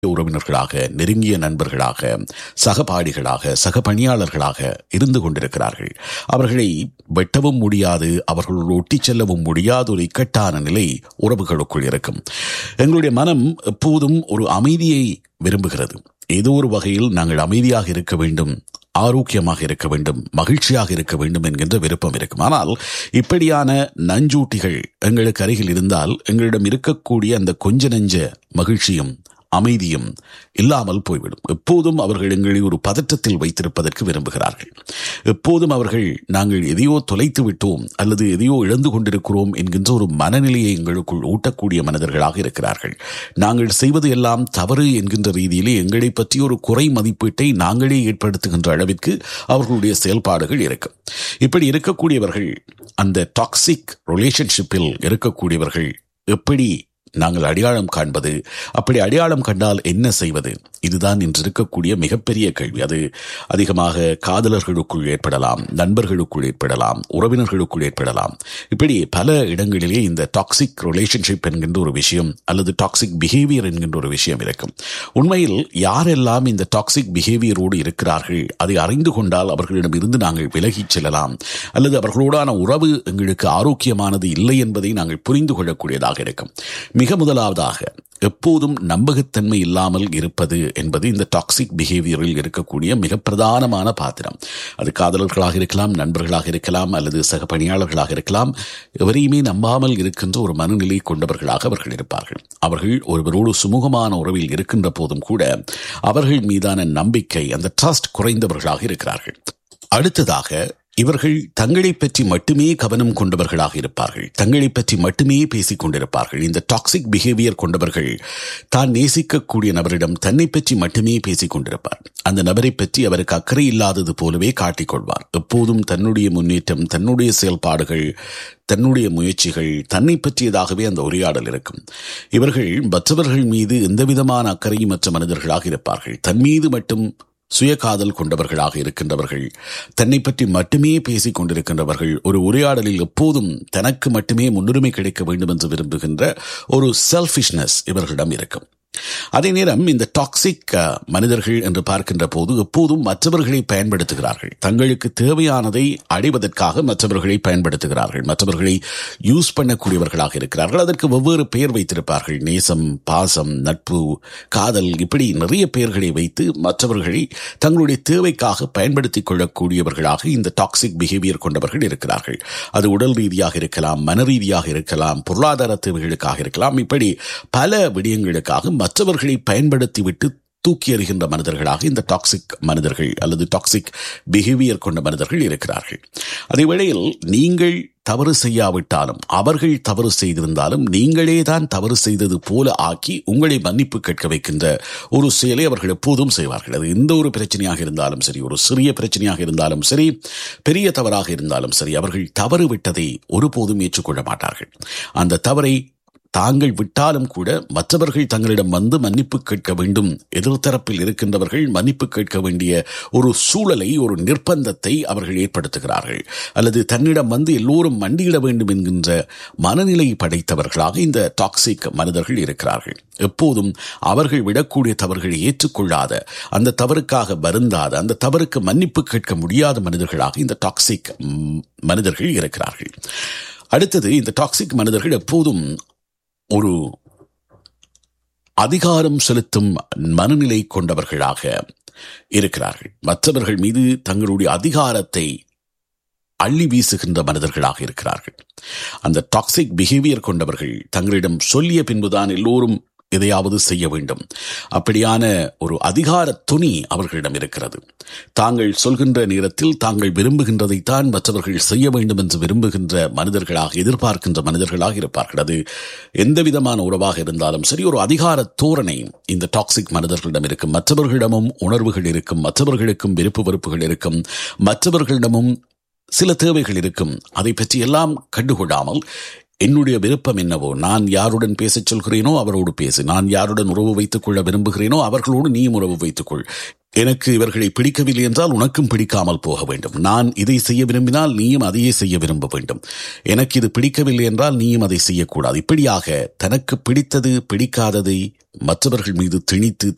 உறவினர்களாக நெருங்கிய நண்பர்களாக சகபாடிகளாக சக பணியாளர்களாக இருந்து கொண்டிருக்கிறார்கள் அவர்களை வெட்டவும் முடியாது அவர்களோடு ஒட்டிச் செல்லவும் முடியாத ஒரு இக்கட்டான நிலை உறவுகளுக்குள் இருக்கும் எங்களுடைய மனம் எப்போதும் ஒரு அமைதியை விரும்புகிறது ஏதோ ஒரு வகையில் நாங்கள் அமைதியாக இருக்க வேண்டும் ஆரோக்கியமாக இருக்க வேண்டும் மகிழ்ச்சியாக இருக்க வேண்டும் என்கின்ற விருப்பம் இருக்கும் ஆனால் இப்படியான நஞ்சூட்டிகள் எங்களுக்கு அருகில் இருந்தால் எங்களிடம் இருக்கக்கூடிய அந்த கொஞ்ச நெஞ்ச மகிழ்ச்சியும் அமைதியும் இல்லாமல் போய்விடும் எப்போதும் அவர்கள் எங்களை ஒரு பதற்றத்தில் வைத்திருப்பதற்கு விரும்புகிறார்கள் எப்போதும் அவர்கள் நாங்கள் எதையோ தொலைத்து விட்டோம் அல்லது எதையோ இழந்து கொண்டிருக்கிறோம் என்கின்ற ஒரு மனநிலையை எங்களுக்குள் ஊட்டக்கூடிய மனிதர்களாக இருக்கிறார்கள் நாங்கள் செய்வது எல்லாம் தவறு என்கின்ற ரீதியிலே எங்களை பற்றி ஒரு குறை மதிப்பீட்டை நாங்களே ஏற்படுத்துகின்ற அளவிற்கு அவர்களுடைய செயல்பாடுகள் இருக்கும் இப்படி இருக்கக்கூடியவர்கள் அந்த டாக்ஸிக் ரிலேஷன்ஷிப்பில் இருக்கக்கூடியவர்கள் எப்படி நாங்கள் அடையாளம் காண்பது அப்படி அடையாளம் கண்டால் என்ன செய்வது இதுதான் இன்று இருக்கக்கூடிய மிகப்பெரிய கேள்வி அது அதிகமாக காதலர்களுக்குள் ஏற்படலாம் நண்பர்களுக்குள் ஏற்படலாம் உறவினர்களுக்குள் ஏற்படலாம் இப்படி பல இடங்களிலே இந்த டாக்ஸிக் ரிலேஷன்ஷிப் என்கின்ற ஒரு விஷயம் அல்லது டாக்ஸிக் பிஹேவியர் என்கின்ற ஒரு விஷயம் இருக்கும் உண்மையில் யாரெல்லாம் இந்த டாக்ஸிக் பிஹேவியரோடு இருக்கிறார்கள் அதை அறிந்து கொண்டால் அவர்களிடம் இருந்து நாங்கள் விலகிச் செல்லலாம் அல்லது அவர்களோடான உறவு எங்களுக்கு ஆரோக்கியமானது இல்லை என்பதை நாங்கள் புரிந்து கொள்ளக்கூடியதாக இருக்கும் மிக முதலாவதாக எப்போதும் நம்பகத்தன்மை இல்லாமல் இருப்பது என்பது இந்த டாக்ஸிக் பிஹேவியரில் இருக்கக்கூடிய மிக பிரதானமான பாத்திரம் அது காதலர்களாக இருக்கலாம் நண்பர்களாக இருக்கலாம் அல்லது சக பணியாளர்களாக இருக்கலாம் எவரையுமே நம்பாமல் இருக்கின்ற ஒரு மனநிலை கொண்டவர்களாக அவர்கள் இருப்பார்கள் அவர்கள் ஒருவரோடு சுமூகமான உறவில் இருக்கின்ற போதும் கூட அவர்கள் மீதான நம்பிக்கை அந்த ட்ரஸ்ட் குறைந்தவர்களாக இருக்கிறார்கள் அடுத்ததாக இவர்கள் தங்களை பற்றி மட்டுமே கவனம் கொண்டவர்களாக இருப்பார்கள் தங்களை பற்றி மட்டுமே பேசிக் கொண்டிருப்பார்கள் இந்த டாக்ஸிக் பிஹேவியர் கொண்டவர்கள் தான் நேசிக்கக்கூடிய நபரிடம் தன்னை பற்றி மட்டுமே பேசிக் கொண்டிருப்பார் அந்த நபரை பற்றி அவருக்கு அக்கறை இல்லாதது போலவே காட்டிக்கொள்வார் எப்போதும் தன்னுடைய முன்னேற்றம் தன்னுடைய செயல்பாடுகள் தன்னுடைய முயற்சிகள் தன்னை பற்றியதாகவே அந்த உரையாடல் இருக்கும் இவர்கள் மற்றவர்கள் மீது எந்தவிதமான அக்கறையும் மற்ற மனிதர்களாக இருப்பார்கள் தன் மீது மட்டும் சுயகாதல் கொண்டவர்களாக இருக்கின்றவர்கள் தன்னை பற்றி மட்டுமே பேசிக் கொண்டிருக்கின்றவர்கள் ஒரு உரையாடலில் எப்போதும் தனக்கு மட்டுமே முன்னுரிமை கிடைக்க வேண்டும் என்று விரும்புகின்ற ஒரு செல்ஃபிஷ்னஸ் இவர்களிடம் இருக்கும் அதே நேரம் இந்த டாக்ஸிக் மனிதர்கள் என்று பார்க்கின்ற போது எப்போதும் மற்றவர்களை பயன்படுத்துகிறார்கள் தங்களுக்கு தேவையானதை அடைவதற்காக மற்றவர்களை பயன்படுத்துகிறார்கள் மற்றவர்களை யூஸ் பண்ணக்கூடியவர்களாக இருக்கிறார்கள் அதற்கு வெவ்வேறு பெயர் வைத்திருப்பார்கள் நேசம் பாசம் நட்பு காதல் இப்படி நிறைய பெயர்களை வைத்து மற்றவர்களை தங்களுடைய தேவைக்காக பயன்படுத்திக் கொள்ளக்கூடியவர்களாக இந்த டாக்ஸிக் பிஹேவியர் கொண்டவர்கள் இருக்கிறார்கள் அது உடல் ரீதியாக இருக்கலாம் மன ரீதியாக இருக்கலாம் பொருளாதார தேவைகளுக்காக இருக்கலாம் இப்படி பல விடயங்களுக்காக மற்றவர்களை பயன்படுத்திவிட்டு தூக்கி எறிகின்ற மனிதர்களாக இந்த டாக்ஸிக் மனிதர்கள் அல்லது டாக்ஸிக் பிஹேவியர் கொண்ட மனிதர்கள் இருக்கிறார்கள் அதே வேளையில் நீங்கள் தவறு செய்யாவிட்டாலும் அவர்கள் தவறு செய்திருந்தாலும் நீங்களே தான் தவறு செய்தது போல ஆக்கி உங்களை மன்னிப்பு கேட்க வைக்கின்ற ஒரு செயலை அவர்கள் எப்போதும் செய்வார்கள் அது எந்த ஒரு பிரச்சனையாக இருந்தாலும் சரி ஒரு சிறிய பிரச்சனையாக இருந்தாலும் சரி பெரிய தவறாக இருந்தாலும் சரி அவர்கள் தவறு விட்டதை ஒருபோதும் ஏற்றுக்கொள்ள மாட்டார்கள் அந்த தவறை தாங்கள் விட்டாலும் கூட மற்றவர்கள் தங்களிடம் வந்து மன்னிப்பு கேட்க வேண்டும் எதிர்த்தரப்பில் இருக்கின்றவர்கள் மன்னிப்பு கேட்க வேண்டிய ஒரு சூழலை ஒரு நிர்பந்தத்தை அவர்கள் ஏற்படுத்துகிறார்கள் அல்லது தன்னிடம் வந்து எல்லோரும் மண்டியிட வேண்டும் என்கின்ற மனநிலை படைத்தவர்களாக இந்த டாக்ஸிக் மனிதர்கள் இருக்கிறார்கள் எப்போதும் அவர்கள் விடக்கூடிய தவறுகளை ஏற்றுக்கொள்ளாத அந்த தவறுக்காக வருந்தாத அந்த தவறுக்கு மன்னிப்பு கேட்க முடியாத மனிதர்களாக இந்த டாக்ஸிக் மனிதர்கள் இருக்கிறார்கள் அடுத்தது இந்த டாக்ஸிக் மனிதர்கள் எப்போதும் ஒரு அதிகாரம் செலுத்தும் மனநிலை கொண்டவர்களாக இருக்கிறார்கள் மற்றவர்கள் மீது தங்களுடைய அதிகாரத்தை அள்ளி வீசுகின்ற மனிதர்களாக இருக்கிறார்கள் அந்த டாக்ஸிக் பிஹேவியர் கொண்டவர்கள் தங்களிடம் சொல்லிய பின்புதான் எல்லோரும் எதையாவது செய்ய வேண்டும் அப்படியான ஒரு அதிகார துணி அவர்களிடம் இருக்கிறது தாங்கள் சொல்கின்ற நேரத்தில் தாங்கள் விரும்புகின்றதைத்தான் மற்றவர்கள் செய்ய வேண்டும் என்று விரும்புகின்ற மனிதர்களாக எதிர்பார்க்கின்ற மனிதர்களாக இருப்பார்கள் அது எந்த விதமான உறவாக இருந்தாலும் சரி ஒரு அதிகார தோரணை இந்த டாக்ஸிக் மனிதர்களிடம் இருக்கும் மற்றவர்களிடமும் உணர்வுகள் இருக்கும் மற்றவர்களுக்கும் விருப்பு வெறுப்புகள் இருக்கும் மற்றவர்களிடமும் சில தேவைகள் இருக்கும் அதை பற்றி எல்லாம் கண்டுகொள்ளாமல் என்னுடைய விருப்பம் என்னவோ நான் யாருடன் பேசச் சொல்கிறேனோ அவரோடு பேசு நான் யாருடன் உறவு வைத்துக் கொள்ள விரும்புகிறேனோ அவர்களோடு நீயும் உறவு வைத்துக்கொள் எனக்கு இவர்களை பிடிக்கவில்லை என்றால் உனக்கும் பிடிக்காமல் போக வேண்டும் நான் இதை செய்ய விரும்பினால் நீயும் அதையே செய்ய விரும்ப வேண்டும் எனக்கு இது பிடிக்கவில்லை என்றால் நீயும் அதை செய்யக்கூடாது இப்படியாக தனக்கு பிடித்தது பிடிக்காததை மற்றவர்கள் மீது திணித்து